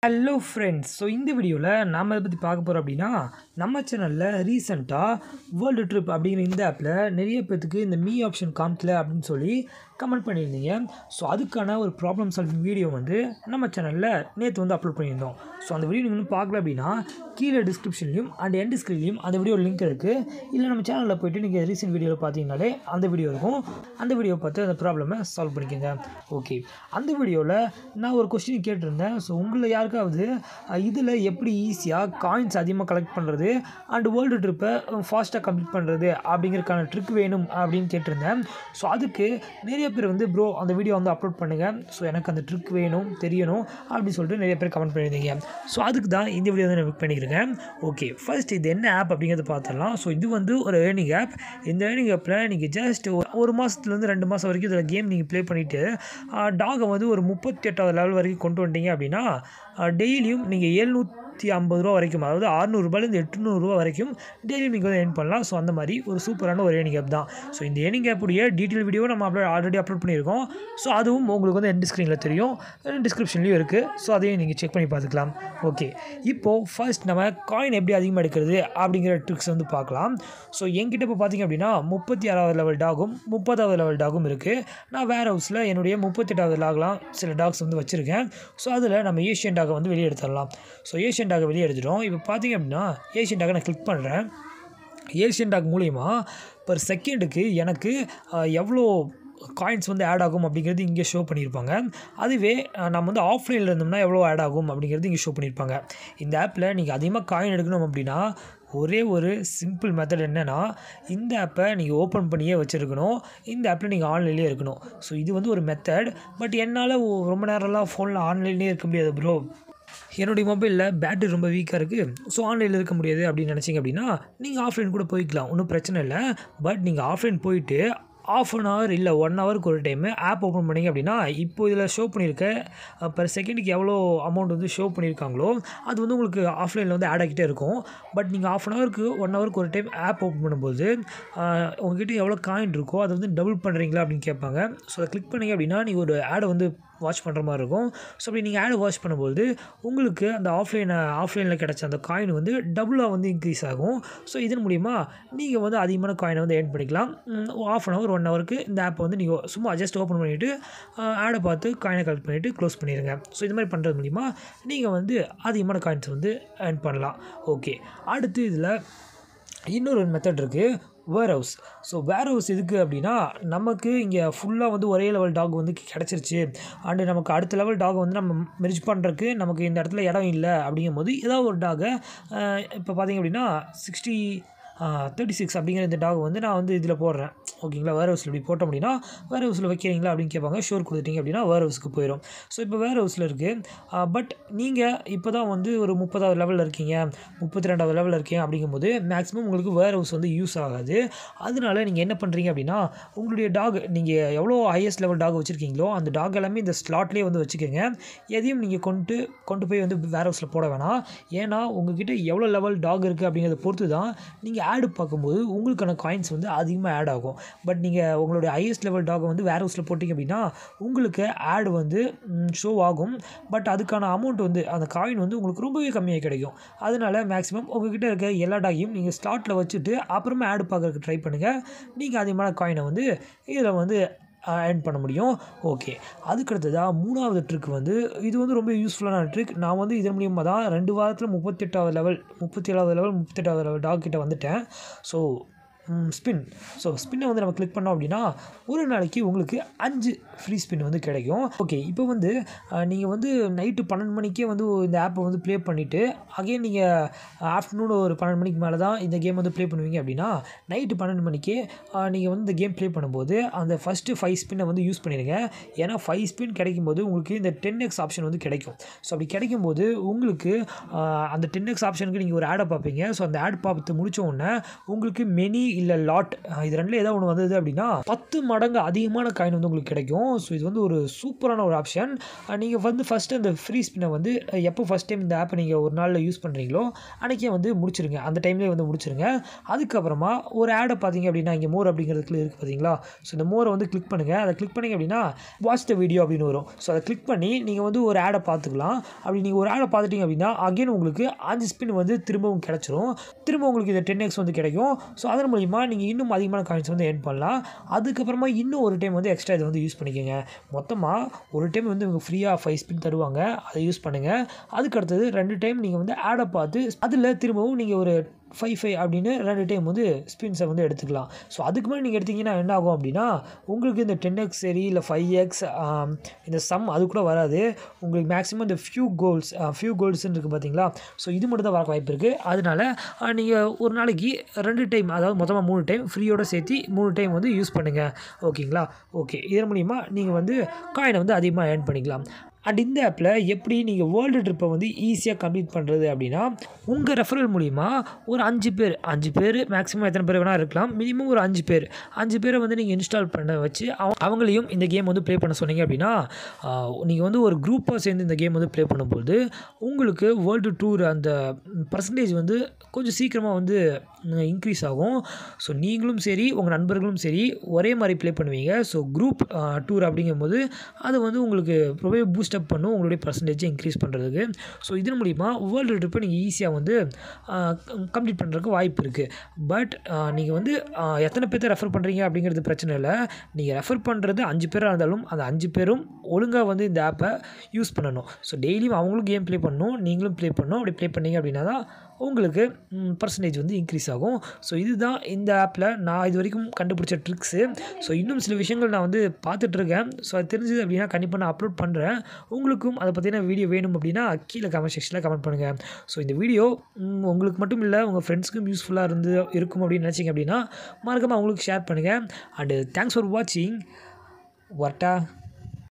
hello friends so இந்த வீடியோவில் நாம் எதை பற்றி பார்க்க போகிறோம் அப்படின்னா நம்ம சேனலில் ரீசெண்டாக வேர்ல்டு ட்ரிப் அப்படிங்கிற இந்த ஆப்பில் நிறைய பேர்த்துக்கு இந்த மீ ஆப்ஷன் காமிக்கல அப்படின்னு சொல்லி கமெண்ட் பண்ணியிருந்தீங்க ஸோ அதுக்கான ஒரு ப்ராப்ளம் சால்விங் வீடியோ வந்து நம்ம சேனலில் நேற்று வந்து அப்லோட் பண்ணியிருந்தோம் ஸோ அந்த வீடியோ நீங்கள் இன்னும் பார்க்கல அப்படின்னா கீழே டிஸ்கிரிப்ஷன்லையும் அண்ட் எண்ட் ஸ்க்ரீன்லையும் அந்த வீடியோ லிங்க் இருக்குது இல்லை நம்ம சேனலில் போயிட்டு நீங்கள் ரீசெண்ட் வீடியோவில் பார்த்தீங்கனாலே அந்த வீடியோ இருக்கும் அந்த வீடியோ பார்த்து அந்த ப்ராப்ளமை சால்வ் பண்ணிக்கோங்க ஓகே அந்த வீடியோவில் நான் ஒரு கொஸ்டின் கேட்டிருந்தேன் ஸோ உங்களை யாருக்காவது இதில் எப்படி ஈஸியாக காயின்ஸ் அதிகமாக கலெக்ட் பண்ணுறது அண்ட் வேர்ல்டு ட்ரிப்பை ஃபாஸ்ட்டாக கம்ப்ளீட் பண்ணுறது அப்படிங்கிறதுக்கான ட்ரிக் வேணும் அப்படின்னு கேட்டிருந்தேன் ஸோ அதுக்கு நிறைய பேர் வந்து ப்ரோ அந்த வீடியோ வந்து அப்லோட் பண்ணுங்கள் ஸோ எனக்கு அந்த ட்ரிக் வேணும் தெரியணும் அப்படின்னு சொல்லிட்டு நிறைய பேர் கமெண்ட் பண்ணியிருந்தீங்க ஸோ அதுக்கு தான் இந்த வீடியோ வந்து நான் மேக் பண்ணியிருக்கேன் ஓகே ஃபர்ஸ்ட் இது என்ன ஆப் அப்படிங்கிறத பார்த்துடலாம் ஸோ இது வந்து ஒரு ஏர்னிங் ஆப் இந்த ஏர்னிங் ஆப்பில் நீங்கள் ஜஸ்ட் ஒரு மாதத்துலேருந்து ரெண்டு மாதம் வரைக்கும் இதில் கேம் நீங்கள் ப்ளே பண்ணிவிட்டு டாகை வந்து ஒரு முப்பத்தி எட்டாவது லெவல் வரைக்கும் கொண்டு வந்துட்டீங்க அப்படின்னா டெய்லியும் நீங்கள் எழுநூற்றி ஐம்பது ரூபா வரைக்கும் அதாவது அறுநூறுபாலேருந்து எட்நூறுரூவா வரைக்கும் டெய்லியும் நீங்கள் வந்து ஏர்ன் பண்ணலாம் ஸோ அந்த மாதிரி ஒரு சூப்பரான ஒரு ஏர்னிங் ஆப் தான் ஸோ இந்த ஏர்னிங் ஆப்புடைய டீட்டெயில் வீடியோ நம்ம அப்லோட் ஆல்ரெடி அப்லோட் பண்ணியிருக்கோம் ஸோ அதுவும் உங்களுக்கு வந்து எண்ட் ஸ்க்ரீனில் தெரியும் டிஸ்கிரிப்ஷன்லேயும் இருக்குது ஸோ அதையும் நீங்கள் செக் பண்ணி பார்த்துக்கலாம் ஓகே இப்போது ஃபர்ஸ்ட் நம்ம காயின் எப்படி அதிகமாக எடுக்கிறது அப்படிங்கிற ட்ரிக்ஸ் வந்து பார்க்கலாம் ஸோ என்கிட்ட இப்போ பார்த்தீங்க அப்படின்னா முப்பத்தி ஆறாவது லெவல் டாகும் முப்பதாவது லெவல் டாகும் இருக்குது நான் வேர் ஹவுஸில் என்னுடைய முப்பத்தெட்டாவது டாக்லாம் சில டாக்ஸ் வந்து வச்சுருக்கேன் ஸோ அதில் நம்ம ஏஷியன் டாகை வந்து வெளியே எடுத்துடலாம் ஸோ ஏஷியன் டாகை வெளியே எடுத்துட்டோம் இப்போ பார்த்தீங்க அப்படின்னா ஏஷியன் டாகை நான் கிளிக் பண்ணுறேன் ஏஷியன் டாக் மூலிமா பர் செகண்டுக்கு எனக்கு எவ்வளோ காயின்ஸ் வந்து ஆட் ஆகும் அப்படிங்கிறது இங்கே ஷோ பண்ணியிருப்பாங்க அதுவே நம்ம வந்து ஆஃப்லைனில் இருந்தோம்னா எவ்வளோ ஆட் ஆகும் அப்படிங்கிறது இங்கே ஷோ பண்ணியிருப்பாங்க இந்த ஆப்பில் நீங்கள் அதிகமாக காயின் எடுக்கணும் அப்படின்னா ஒரே ஒரு சிம்பிள் மெத்தட் என்னென்னா இந்த ஆப்பை நீங்கள் ஓப்பன் பண்ணியே வச்சுருக்கணும் இந்த ஆப்பில் நீங்கள் ஆன்லைன்லேயே இருக்கணும் ஸோ இது வந்து ஒரு மெத்தட் பட் என்னால் ரொம்ப நேரம்லாம் ஃபோனில் ஆன்லைன்லேயே இருக்க முடியாது ப்ரோ என்னுடைய மொபைலில் பேட்டரி ரொம்ப வீக்காக இருக்குது ஸோ ஆன்லைனில் இருக்க முடியாது அப்படின்னு நினச்சிங்க அப்படின்னா நீங்கள் ஆஃப்லைன் கூட போய்க்கலாம் ஒன்றும் பிரச்சனை இல்லை பட் நீங்கள் ஆஃப்லைன் போயிட்டு ஆஃப் அன் ஹவர் இல்லை ஒன் ஹவருக்கு ஒரு டைமு ஆப் ஓப்பன் பண்ணிங்க அப்படின்னா இப்போ இதில் ஷோ பண்ணியிருக்க பர் செகண்டுக்கு எவ்வளோ அமௌண்ட் வந்து ஷோ பண்ணியிருக்காங்களோ அது வந்து உங்களுக்கு ஆஃப்லைனில் வந்து ஆட் ஆகிட்டே இருக்கும் பட் நீங்கள் ஆஃப் அன் ஹவருக்கு ஒன் ஹவருக்கு ஒரு டைம் ஆப் ஓப்பன் பண்ணும்போது உங்ககிட்ட எவ்வளோ காயின் இருக்கோ அதை வந்து டபுள் பண்ணுறீங்களா அப்படின்னு கேட்பாங்க ஸோ அதை கிளிக் பண்ணிங்க அப்படின்னா நீங்கள் ஒரு ஆடை வந்து வாட்ச் பண்ணுற மாதிரி இருக்கும் ஸோ அப்படி நீங்கள் ஆடை வாட்ச் பண்ணும்போது உங்களுக்கு அந்த ஆஃப்லைனை ஆஃப்லைனில் கிடச்ச அந்த காயின் வந்து டபுளாக வந்து இன்க்ரீஸ் ஆகும் ஸோ இதன் மூலிமா நீங்கள் வந்து அதிகமான காயினை வந்து ஏர்ன் பண்ணிக்கலாம் ஆஃப் அன் ஹவர் ஒன் ஹவருக்கு இந்த ஆப்பை வந்து நீங்கள் சும்மா ஜஸ்ட் ஓப்பன் பண்ணிவிட்டு ஆடை பார்த்து காயினை கலெக்ட் பண்ணிவிட்டு க்ளோஸ் பண்ணிடுங்க ஸோ இது மாதிரி பண்ணுறது மூலிமா நீங்கள் வந்து அதிகமான காயின்ஸ் வந்து ஏர்ன் பண்ணலாம் ஓகே அடுத்து இதில் இன்னொரு மெத்தட் இருக்குது warehouse so warehouse எதுக்கு அப்படின்னா நமக்கு இங்கே ஃபுல்லாக வந்து ஒரே லெவல் டாக் வந்து கிடச்சிருச்சு அண்டு நமக்கு அடுத்த லெவல் டாக் வந்து நம்ம மெரிஜ் பண்ணுறதுக்கு நமக்கு இந்த இடத்துல இடம் இல்லை அப்படிங்கும்போது ஏதாவது ஒரு டாகை இப்போ பார்த்திங்க அப்படின்னா சிக்ஸ்டி தேர்ட்டி சிக்ஸ் அப்படிங்கிற இந்த டாக் வந்து நான் வந்து இதில் போடுறேன் ஓகேங்களா வேர் ஹவுஸில் இப்படி போட்டோம் அப்படின்னா வேர் ஹவுஸில் வைக்கிறீங்களா அப்படின்னு கேட்பாங்க ஷோர் கொடுத்துட்டீங்க அப்படின்னா வேர் ஹவுஸுக்கு போயிடும் ஸோ இப்போ வேர் ஹவுஸில் இருக்குது பட் நீங்கள் இப்போ தான் வந்து ஒரு முப்பதாவது லெவலில் இருக்கீங்க முப்பத்தி ரெண்டாவது லெவலில் இருக்கீங்க அப்படிங்கும்போது மேக்ஸிமம் உங்களுக்கு வேர் ஹவுஸ் வந்து யூஸ் ஆகாது அதனால நீங்கள் என்ன பண்ணுறீங்க அப்படின்னா உங்களுடைய டாக் நீங்கள் எவ்வளோ ஹையஸ்ட் லெவல் டாக் வச்சுருக்கீங்களோ அந்த டாக் எல்லாமே இந்த ஸ்லாட்லேயே வந்து வச்சுக்கோங்க எதையும் நீங்கள் கொண்டு கொண்டு போய் வந்து வேர் ஹவுஸில் போட வேணாம் ஏன்னா உங்ககிட்ட எவ்வளோ லெவல் டாக் இருக்குது அப்படிங்கிறத பொறுத்து தான் நீங்கள் ஆடு பார்க்கும்போது உங்களுக்கான காயின்ஸ் வந்து அதிகமாக ஆட் ஆகும் பட் நீங்கள் உங்களுடைய ஹையஸ்ட் லெவல் டாகை வந்து வேர் ஹவுஸில் போட்டிங்க அப்படின்னா உங்களுக்கு ஆடு வந்து ஷோ ஆகும் பட் அதுக்கான அமௌண்ட் வந்து அந்த காயின் வந்து உங்களுக்கு ரொம்பவே கம்மியாக கிடைக்கும் அதனால மேக்ஸிமம் உங்ககிட்ட இருக்க எல்லா டாகையும் நீங்கள் ஸ்லாட்டில் வச்சுட்டு அப்புறமா ஆடு பார்க்குறதுக்கு ட்ரை பண்ணுங்கள் நீங்கள் அதிகமான காயினை வந்து இதில் வந்து ஏர்ன் பண்ண முடியும் ஓகே அதுக்கடுத்ததாக மூணாவது ட்ரிக் வந்து இது வந்து ரொம்ப யூஸ்ஃபுல்லான ட்ரிக் நான் வந்து இதன் மூலியமாக தான் ரெண்டு வாரத்தில் முப்பத்தெட்டாவது லெவல் முப்பத்தி ஏழாவது லெவல் முப்பத்தெட்டாவது லெவல் டாக் கிட்ட வந்துட்டேன் ஸோ ஸ்பின் ஸோ ஸ்பின்னை வந்து நம்ம கிளிக் பண்ணோம் அப்படின்னா ஒரு நாளைக்கு உங்களுக்கு அஞ்சு ஃப்ரீ ஸ்பின் வந்து கிடைக்கும் ஓகே இப்போ வந்து நீங்கள் வந்து நைட்டு பன்னெண்டு மணிக்கே வந்து இந்த ஆப்பை வந்து ப்ளே பண்ணிவிட்டு அகைன் நீங்கள் ஆஃப்டர்நூன் ஒரு பன்னெண்டு மணிக்கு மேலே தான் இந்த கேம் வந்து ப்ளே பண்ணுவீங்க அப்படின்னா நைட்டு பன்னெண்டு மணிக்கே நீங்கள் வந்து இந்த கேம் ப்ளே பண்ணும்போது அந்த ஃபஸ்ட்டு ஃபைவ் ஸ்பின்னை வந்து யூஸ் பண்ணிடுங்க ஏன்னா ஃபைவ் ஸ்பின் கிடைக்கும்போது உங்களுக்கு இந்த டென் எக்ஸ் ஆப்ஷன் வந்து கிடைக்கும் ஸோ அப்படி கிடைக்கும்போது உங்களுக்கு அந்த டென் எக்ஸ் ஆப்ஷனுக்கு நீங்கள் ஒரு ஆடை பார்ப்பீங்க ஸோ அந்த ஆட் பார்த்து முடித்த உடனே உங்களுக்கு மெனி இல்லை லாட் இது ரெண்டில் ஏதாவது ஒன்று வந்தது அப்படின்னா பத்து மடங்கு அதிகமான காயின் வந்து உங்களுக்கு கிடைக்கும் ஸோ இது வந்து ஒரு சூப்பரான ஒரு ஆப்ஷன் நீங்கள் வந்து ஃபஸ்ட்டு அந்த ஃப்ரீ ஸ்பின்னை வந்து எப்போ ஃபஸ்ட் டைம் இந்த ஆப்பை நீங்கள் ஒரு நாளில் யூஸ் பண்ணுறீங்களோ அன்றைக்கே வந்து முடிச்சிருங்க அந்த டைம்லேயே வந்து முடிச்சிருங்க அதுக்கப்புறமா ஒரு ஆடை பார்த்தீங்க அப்படின்னா இங்கே மோர் அப்படிங்கிறதுக்குள்ள இருக்குது பார்த்தீங்களா ஸோ இந்த மோரை வந்து கிளிக் பண்ணுங்கள் அதை கிளிக் பண்ணிங்க அப்படின்னா வாட்ச் த வீடியோ அப்படின்னு வரும் ஸோ அதை கிளிக் பண்ணி நீங்கள் வந்து ஒரு ஆடை பார்த்துக்கலாம் அப்படி நீங்கள் ஒரு ஆடை பார்த்துட்டீங்க அப்படின்னா அகைன் உங்களுக்கு அஞ்சு ஸ்பின் வந்து திரும்பவும் கிடச்சிரும் திரும்ப உங்களுக்கு இந்த டென் எக்ஸ் வந்து கிடைக்கும் ஸோ அதன் மூலிமா நீங்கள் இன்னும் அதிகமான காயின்ஸ் வந்து ஏர்ன் பண்ணலாம் அதுக்கப்புறமா இன்னும் ஒரு டைம் வந்து எக்ஸ்ட்ரா இதை வந்து யூஸ் பண்ணிக்கோங்க மொத்தமாக ஒரு டைம் வந்து உங்களுக்கு ஃப்ரீயாக ஃபைவ் ஸ்பின் தருவாங்க அதை யூஸ் பண்ணுங்கள் அதுக்கு அடுத்தது ரெண்டு டைம் நீங்கள் வந்து ஆடை பார்த்து அதில் திரும்பவும் நீங்கள் ஒரு ஃபைவ் ஃபைவ் அப்படின்னு ரெண்டு டைம் வந்து ஸ்பின்ஸை வந்து எடுத்துக்கலாம் ஸோ அதுக்கு மேலே நீங்கள் எடுத்தீங்கன்னா என்ன ஆகும் அப்படின்னா உங்களுக்கு இந்த டென் எக்ஸ் சரி இல்லை ஃபைவ் எக்ஸ் இந்த சம் அது கூட வராது உங்களுக்கு மேக்ஸிமம் இந்த ஃபியூ கோல்ஸ் ஃபியூ கோல்ஸ்ன்னு இருக்குது பார்த்தீங்களா ஸோ இது மட்டும் தான் வர வாய்ப்பு இருக்குது அதனால் நீங்கள் ஒரு நாளைக்கு ரெண்டு டைம் அதாவது மொத்தமாக மூணு டைம் ஃப்ரீயோட சேர்த்து மூணு டைம் வந்து யூஸ் பண்ணுங்கள் ஓகேங்களா ஓகே இதன் மூலிமா நீங்கள் வந்து காயினை வந்து அதிகமாக ஏர்ன் பண்ணிக்கலாம் அண்ட் இந்த ஆப்பில் எப்படி நீங்கள் வேர்ல்டு ட்ரிப்பை வந்து ஈஸியாக கம்ப்ளீட் பண்ணுறது அப்படின்னா உங்கள் ரெஃபரல் மூலிமா ஒரு அஞ்சு பேர் அஞ்சு பேர் மேக்ஸிமம் எத்தனை பேர் வேணால் இருக்கலாம் மினிமம் ஒரு அஞ்சு பேர் அஞ்சு பேரை வந்து நீங்கள் இன்ஸ்டால் பண்ண வச்சு அவ- அவங்களையும் இந்த கேம் வந்து ப்ளே பண்ண சொன்னீங்க அப்படின்னா நீங்கள் வந்து ஒரு குரூப்பாக சேர்ந்து இந்த கேம் வந்து ப்ளே பண்ணும்போது உங்களுக்கு வேர்ல்டு டூர் அந்த பர்சன்டேஜ் வந்து கொஞ்சம் சீக்கிரமாக வந்து இன்க்ரீஸ் ஆகும் ஸோ நீங்களும் சரி உங்கள் நண்பர்களும் சரி ஒரே மாதிரி ப்ளே பண்ணுவீங்க ஸோ குரூப் டூர் அப்படிங்கும்போது அது வந்து உங்களுக்கு ரொம்பவே பூஸ்டப் பண்ணும் உங்களுடைய பர்சன்டேஜை இன்க்ரீஸ் பண்ணுறதுக்கு ஸோ இதன் மூலிமா வேர்ல்டு ட்ரிப்பை நீங்கள் ஈஸியாக வந்து கம்ப்ளீட் பண்ணுறதுக்கு வாய்ப்பு இருக்குது பட் நீங்கள் வந்து ஆஹ், எத்தனை பேர்த்த ரெஃபர் பண்ணுறீங்க அப்படிங்கிறது பிரச்சனை இல்லை நீங்கள் ரெஃபர் பண்ணுறது அஞ்சு பேராக இருந்தாலும் அந்த அஞ்சு பேரும் ஒழுங்காக வந்து இந்த ஆப்பை யூஸ் பண்ணணும் ஸோ டெய்லியும் அவங்களும் கேம் ப்ளே பண்ணணும் நீங்களும் ப்ளே பண்ணணும் அப்படி ப்ளே பண்ணீங்க அப்படின்னா தான் உங்களுக்கு பர்சன்டேஜ் வந்து இன்க்ரீஸ் ஆகும் ஸோ இதுதான் இந்த ஆப்பில் நான் இது வரைக்கும் கண்டுபிடிச்ச ட்ரிக்ஸு ஸோ இன்னும் சில விஷயங்கள் நான் வந்து பார்த்துட்ருக்கேன் ஸோ அது தெரிஞ்சது அப்படின்னா கண்டிப்பாக நான் அப்லோட் பண்ணுறேன் உங்களுக்கும் அதை பற்றின வீடியோ வேணும் அப்படின்னா கீழே கமெண்ட் செக்ஷனில் கமெண்ட் பண்ணுங்கள் ஸோ இந்த வீடியோ ம், உங்களுக்கு மட்டும் இல்லை உங்கள் ஃப்ரெண்ட்ஸ்க்கும் யூஸ்ஃபுல்லாக இருந்து இருக்கும் அப்படின்னு நினச்சிங்க அப்படின்னா மறக்காமல் அவங்களுக்கு ஷேர் பண்ணுங்கள் அண்டு தேங்க்ஸ் ஃபார் வாட்சிங் வரட்டா